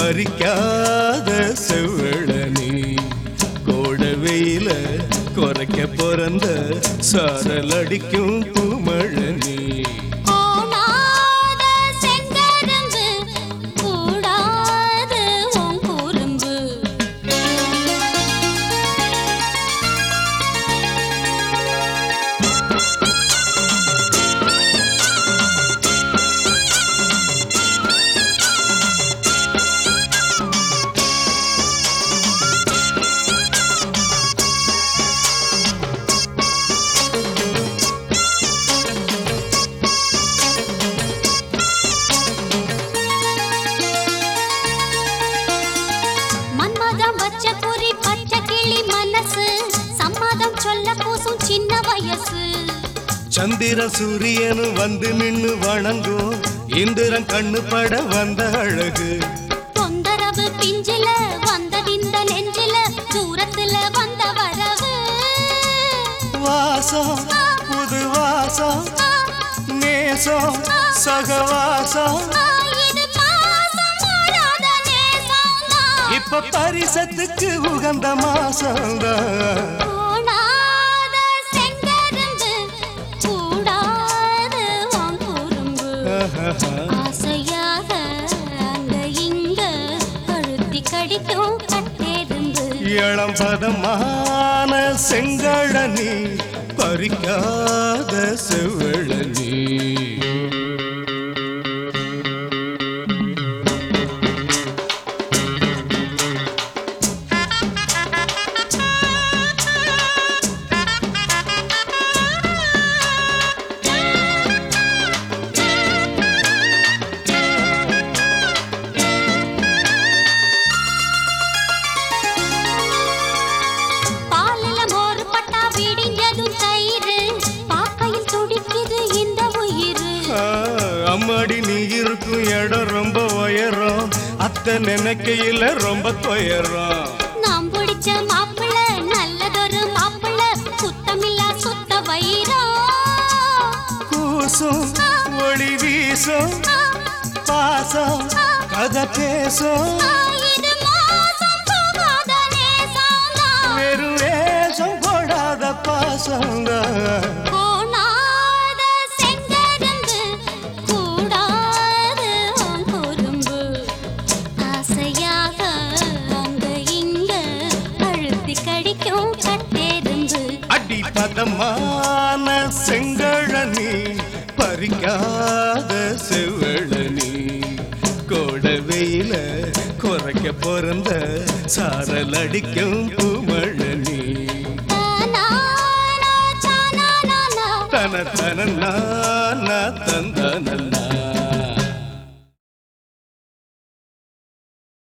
பறிக்காத செவ்வழனி கோட வெயில குறைக்க பிறந்த சாரல் அடிக்கும் பூமழனி கோணாத செங்கரும்பு கூடாது உன் குறும்பு மன்மதம் வச்ச குறி பச்சை கிளி மனசு சம்மதம் சொல்ல கூசும் சின்ன வயசு சந்திர சூரியனும் வந்து நின்னு வணங்கும் இந்திரன் கண்ணு பட வந்த அழகு தொந்தரவு பிஞ்சில வந்ததிந்த நெஞ்சில தூரத்துல வந்த வரவு வாசம் புது வாசம் நேசம் சகவாசம் ஆ, இது பாசம் மாறாத நேசம்தான். இப்ப பரிசத்துக்கு உகந்த மாசம்தான் கோணாத செங்கரும்பு கூடாது உன் குறும்பு ஆசையாக அங்க இங்க அழுத்தி கடிக்கும் கட்டெரும்பு இளம் பதமான செங்கழனி பறிக்காத செவ்வழனி பாலில மோர் பட்டா விடிஞ்சதும் தயிர் பாக்கையில் துடிக்குது இந்த உயிர் ஆ, அம்மாடி நீ இருக்கும் இடம் ரொம்ப உயரம் அத்தை நினைக்கையில ரொம்ப துயரம் நாம் பிடிச்ச மாப்பிள்ள நல்லதொரு மாப்பிள்ள சுத்தமில்லா சுத்த வைரம் கூசும் ஒளி வீசும் பாசம் கதை பேசும் ஆ, இது மோசம் போகாத நேசம்தான். வெறும் வேஷம் போடாத பாசம்தான் கோணாத செங்கரும்பு கூடாது உன் குறும்பு ஆசையாக அங்க இங்க அழுத்தி கடிக்கும் கட்டெரும்பு அடி பதமான செங்கழனி பறிக்காத செவ்வழனி கோட வெயில குறைக்க பிறந்த சாரல் அடிக்கும் பூமழனி தானானா, தானானானா. தன தன தந்தனல்லா